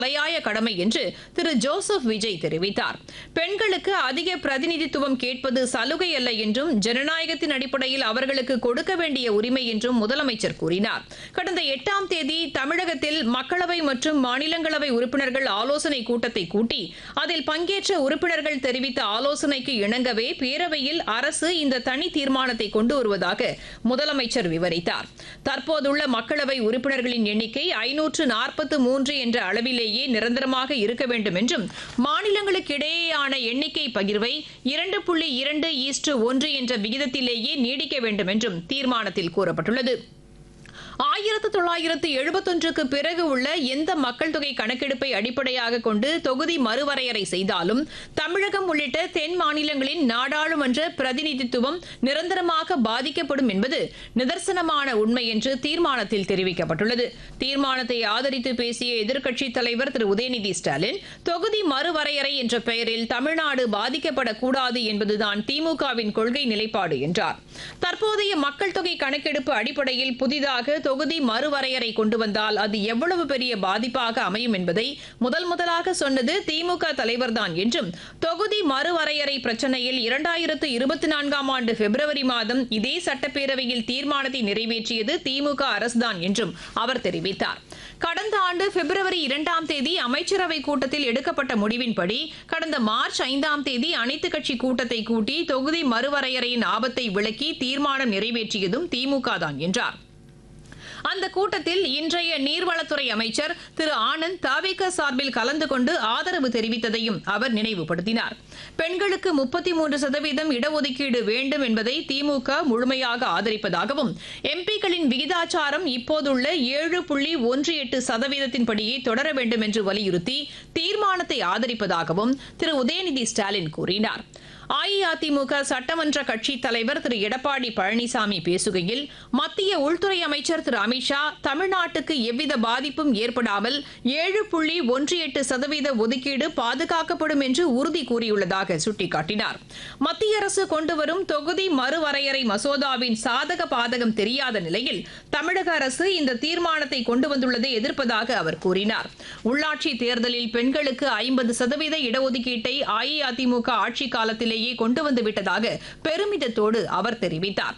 தலையாய கடமை என்று திரு ஜோசப் விஜய் தெரிவித்தார் பெண்களுக்கு அதிக பிரதிநிதித்துவம் கேட்பது சலுகை அல்ல என்றும் ஜனநாயகத்தின் அடிப்படையில் அவர்களுக்கு கொடுக்க வேண்டிய உரிமை என்றும் முதலமைச்சர் கூறினார் கடந்த எட்டாம் தேதி தமிழகத்தில் மக்களவை மற்றும் மாநிலங்களவை உறுப்பினர்கள் ஆலோசனை கூட்டத்தை கூட்டி அதில் பங்கேற்ற உறுப்பினர்கள் தெரிவித்த ஆலோசனைக்கு இணங்கவே பேரவையில் அரசு இந்த தனி தீர்மானத்தை கொண்டு வருவதாக முதலமைச்சர் விவரித்தார் தற்போதுள்ள மக்களவை உறுப்பினர்களின் எண்ணிக்கை ஐநூற்று நாற்பத்து மூன்று என்ற அளவிலேயே நிரந்தரமாக இருக்க வேண்டும் என்றும் மாநிலங்களுக்கு இடையேயான எண்ணிக்கை பகிர்வை இரண்டு புள்ளி இரண்டு ஈஸ்டு ஒன்று என்ற விகிதத்திலேயே நீடிக்க வேண்டும் என்றும் தீர்மானத்தில் கூறப்பட்டுள்ளது ஆயிரத்து தொள்ளாயிரத்து எழுபத்தொன்றுக்கு பிறகு உள்ள எந்த மக்கள் தொகை கணக்கெடுப்பை அடிப்படையாக கொண்டு தொகுதி மறுவரையறை செய்தாலும் தமிழகம் உள்ளிட்ட தென் மாநிலங்களின் நாடாளுமன்ற பிரதிநிதித்துவம் நிரந்தரமாக பாதிக்கப்படும் என்பது நிதர்சனமான உண்மை என்று தீர்மானத்தில் தெரிவிக்கப்பட்டுள்ளது தீர்மானத்தை ஆதரித்து பேசிய எதிர்க்கட்சித் தலைவர் திரு உதயநிதி ஸ்டாலின் தொகுதி மறுவரையறை என்ற பெயரில் தமிழ்நாடு பாதிக்கப்படக்கூடாது என்பதுதான் திமுகவின் கொள்கை நிலைப்பாடு என்றார் தற்போதைய மக்கள் தொகை கணக்கெடுப்பு அடிப்படையில் புதிதாக தொகுதி மறுவரையறை கொண்டு வந்தால் அது எவ்வளவு பெரிய பாதிப்பாக அமையும் என்பதை முதல் முதலாக சொன்னது திமுக தலைவர்தான் என்றும் தொகுதி மறுவரையறை பிரச்சனையில் இரண்டாயிரத்து இருபத்தி நான்காம் ஆண்டு பிப்ரவரி மாதம் இதே சட்டப்பேரவையில் தீர்மானத்தை நிறைவேற்றியது திமுக அரசுதான் என்றும் அவர் தெரிவித்தார் கடந்த ஆண்டு பிப்ரவரி இரண்டாம் தேதி அமைச்சரவை கூட்டத்தில் எடுக்கப்பட்ட முடிவின்படி கடந்த மார்ச் ஐந்தாம் தேதி அனைத்துக் கட்சி கூட்டத்தை கூட்டி தொகுதி மறுவரையறையின் ஆபத்தை விளக்கி தீர்மானம் நிறைவேற்றியதும் திமுக தான் என்றார் அந்த கூட்டத்தில் இன்றைய நீர்வளத்துறை அமைச்சர் திரு ஆனந்த் தாவேக சார்பில் கலந்து கொண்டு ஆதரவு தெரிவித்ததையும் அவர் நினைவுபடுத்தினார் பெண்களுக்கு முப்பத்தி மூன்று சதவீதம் இடஒதுக்கீடு வேண்டும் என்பதை திமுக முழுமையாக ஆதரிப்பதாகவும் எம்பிக்களின் விகிதாச்சாரம் இப்போதுள்ள ஏழு புள்ளி ஒன்று எட்டு சதவீதத்தின்படியே தொடர வேண்டும் என்று வலியுறுத்தி தீர்மானத்தை ஆதரிப்பதாகவும் திரு உதயநிதி ஸ்டாலின் கூறினார் அஇஅதிமுக சட்டமன்ற கட்சித் தலைவர் திரு எடப்பாடி பழனிசாமி பேசுகையில் மத்திய உள்துறை அமைச்சர் திரு அமித்ஷா தமிழ்நாட்டுக்கு எவ்வித பாதிப்பும் ஏற்படாமல் ஏழு புள்ளி ஒன்று எட்டு சதவீத ஒதுக்கீடு பாதுகாக்கப்படும் என்று உறுதி கூறியுள்ளதாக சுட்டிக்காட்டினார் மத்திய அரசு கொண்டுவரும் தொகுதி மறுவரையறை மசோதாவின் சாதக பாதகம் தெரியாத நிலையில் தமிழக அரசு இந்த தீர்மானத்தை கொண்டு வந்துள்ளதை எதிர்ப்பதாக அவர் கூறினார் உள்ளாட்சி தேர்தலில் பெண்களுக்கு ஐம்பது சதவீத இடஒதுக்கீட்டை அஇஅதிமுக ஆட்சி காலத்திலேயே கொண்டு வந்து விட்டதாக பெருமிதத்தோடு அவர் தெரிவித்தார்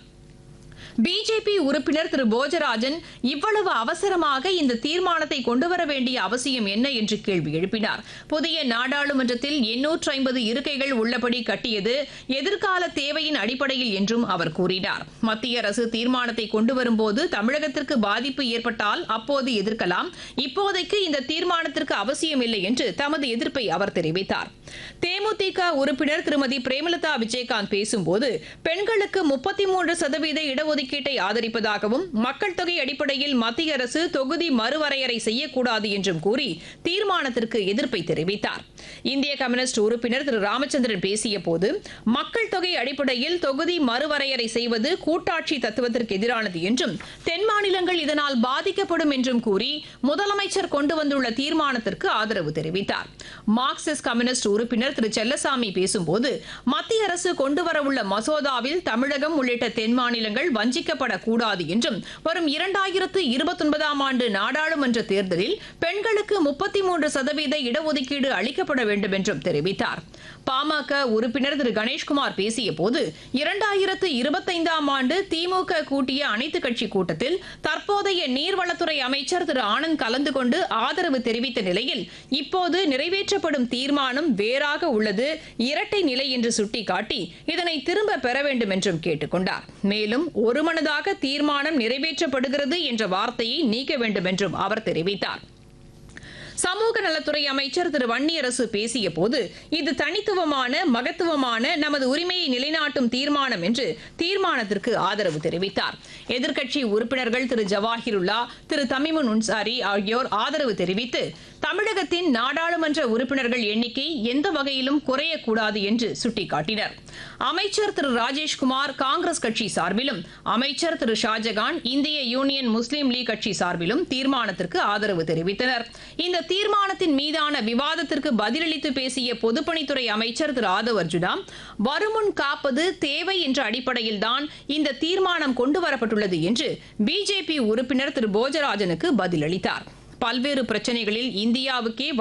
பிஜேபி உறுப்பினர் திரு போஜராஜன் இவ்வளவு அவசரமாக இந்த தீர்மானத்தை கொண்டுவர வேண்டிய அவசியம் என்ன என்று கேள்வி எழுப்பினார் புதிய நாடாளுமன்றத்தில் எண்ணூற்று ஐம்பது இருக்கைகள் உள்ளபடி கட்டியது எதிர்கால தேவையின் அடிப்படையில் என்றும் அவர் கூறினார் மத்திய அரசு தீர்மானத்தை கொண்டு வரும்போது தமிழகத்திற்கு பாதிப்பு ஏற்பட்டால் அப்போது எதிர்க்கலாம் இப்போதைக்கு இந்த தீர்மானத்திற்கு அவசியமில்லை என்று தமது எதிர்ப்பை அவர் தெரிவித்தார் தேமுதிக உறுப்பினர் திருமதி பிரேமலதா விஜயகாந்த் பேசும்போது பெண்களுக்கு முப்பத்தி மூன்று சதவீத இடஒதுக்கீட்டை ஆதரிப்பதாகவும் மக்கள் தொகை அடிப்படையில் மத்திய அரசு தொகுதி மறுவரையறை செய்யக்கூடாது என்றும் கூறி தீர்மானத்திற்கு எதிர்ப்பை தெரிவித்தார் இந்திய கம்யூனிஸ்ட் உறுப்பினர் திரு ராமச்சந்திரன் பேசிய போது மக்கள் தொகை அடிப்படையில் தொகுதி மறுவரையறை செய்வது கூட்டாட்சி தத்துவத்திற்கு எதிரானது என்றும் தென் மாநிலங்கள் இதனால் பாதிக்கப்படும் என்றும் கூறி முதலமைச்சர் கொண்டு வந்துள்ள தீர்மானத்திற்கு ஆதரவு தெரிவித்தார் மார்க்சிஸ்ட் கம்யூனிஸ்ட் உறுப்பினர் திரு செல்லசாமி பேசும்போது மத்திய அரசு கொண்டுவரவுள்ள மசோதாவில் தமிழகம் உள்ளிட்ட தென் மாநிலங்கள் வஞ்சிக்கப்படக்கூடாது என்றும் வரும் இரண்டாயிரத்து இருபத்தொன்பதாம் ஆண்டு நாடாளுமன்ற தேர்தலில் பெண்களுக்கு முப்பத்தி மூன்று சதவீத இடஒதுக்கீடு அளிக்கப்பட வேண்டும் என்றும் தெரிவித்தார் பாமக உறுப்பினர் திரு கணேஷ்குமார் பேசிய போது இரண்டாயிரத்து இருபத்தைந்தாம் ஆண்டு திமுக கூட்டிய அனைத்துக் கட்சி கூட்டத்தில் தற்போதைய நீர்வளத்துறை அமைச்சர் திரு ஆனந்த் கலந்து கொண்டு ஆதரவு தெரிவித்த நிலையில் இப்போது நிறைவேற்றப்படும் தீர்மானம் வேறாக உள்ளது இரட்டை நிலை என்று சுட்டிக்காட்டி இதனை திரும்ப பெற வேண்டும் என்றும் கேட்டுக் கொண்டார் மேலும் ஒருமனதாக தீர்மானம் நிறைவேற்றப்படுகிறது என்ற வார்த்தையை நீக்க வேண்டும் என்றும் அவர் தெரிவித்தார் சமூக நலத்துறை அமைச்சர் திரு வன்னியரசு பேசிய போது இது தனித்துவமான மகத்துவமான நமது உரிமையை நிலைநாட்டும் தீர்மானம் என்று தீர்மானத்திற்கு ஆதரவு தெரிவித்தார் எதிர்க்கட்சி உறுப்பினர்கள் திரு ஜவாஹிருல்லா திரு தமிமுன் உன்சாரி ஆகியோர் ஆதரவு தெரிவித்து தமிழகத்தின் நாடாளுமன்ற உறுப்பினர்கள் எண்ணிக்கை எந்த வகையிலும் குறையக்கூடாது என்று சுட்டிக்காட்டினர் அமைச்சர் திரு ராஜேஷ்குமார் காங்கிரஸ் கட்சி சார்பிலும் அமைச்சர் திரு ஷாஜகான் இந்திய யூனியன் முஸ்லீம் லீக் கட்சி சார்பிலும் தீர்மானத்திற்கு ஆதரவு தெரிவித்தனர் இந்த தீர்மானத்தின் மீதான விவாதத்திற்கு பதிலளித்து பேசிய பொதுப்பணித்துறை அமைச்சர் திரு ஆதவ் அர்ஜுனா வருமுன் காப்பது தேவை என்ற அடிப்படையில்தான் இந்த தீர்மானம் கொண்டுவரப்பட்டுள்ளது என்று பிஜேபி உறுப்பினர் திரு போஜராஜனுக்கு பதிலளித்தார் பல்வேறு பிரச்சனைகளில் இந்தியாவுக்கே